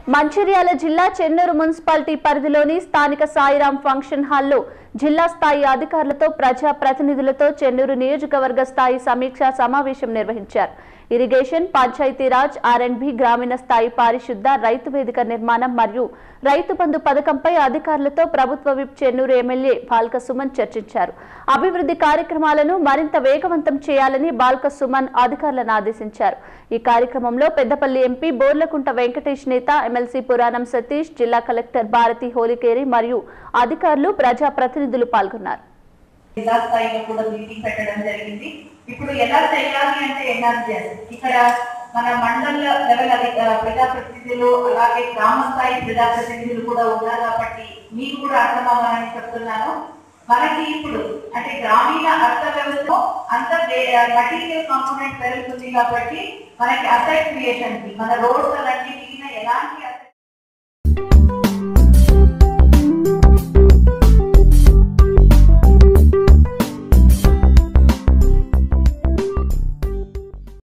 మంచిర్యాల జిల్లా చెన్నూరు మున్సిపాలిటీ పరిధిలోని స్థానిక సాయిరాం ఫంక్షన్ హాల్లో జిల్లా స్థాయి అధికారులతో ప్రజా ప్రతినిధులతో చెన్నూరు నియోజకవర్గ స్థాయి సమీక్షా సమావేశం నిర్వహించారు ఇరిగేషన్ పంచాయతీరాజ్ ఆర్ఎండ్బి గ్రామీణ స్థాయి పారిశుద్ధ రైతు వేదిక నిర్మాణం మరియు రైతు బంధు పథకంపై అధికారులతో ప్రభుత్వ విప్ చెన్నూరు ఎమ్మెల్యే బాల్క సుమన్ చర్చించారు అభివృద్ధి కార్యక్రమాలను మరింత వేగవంతం చేయాలని బాల్క సుమన్ అధికారులను ఆదేశించారు ఈ కార్యక్రమంలో పెద్దపల్లి ఎంపీ బోర్లకుంట వెంకటేష్ నేత ఎమ్మెల్సీ పురాణం సతీష్ జిల్లా కలెక్టర్ భారతి హోలికేరి మరియు అధికారులు ప్రజా ప్రతినిధులు పాల్గొన్నారు జిల్లా స్థాయిలో కూడా మీటింగ్ పెట్టడం జరిగింది ఇప్పుడు ఎలా చేయాలి అంటే ఎన్ఆర్జీఎస్ ఇక్కడ మన మండల లెవెల్ అది ఆ, ప్రజాప్రతినిధులు అలాగే గ్రామ స్థాయి ప్రజాప్రతినిధులు కూడా ఉన్నారు కాబట్టి మీకు కూడా అర్థమవ్వాలని చెప్తున్నాను మనకి ఇప్పుడు అంటే గ్రామీణ అర్థ వ్యవస్థలో అంత మటీరియల్ కాంపోనెంట్ పెరుగుతుంది కాబట్టి మనకి అసెట్ క్రియేషన్ కి మన రోడ్స్ అలాంటి మిగిలిన ఎలాంటి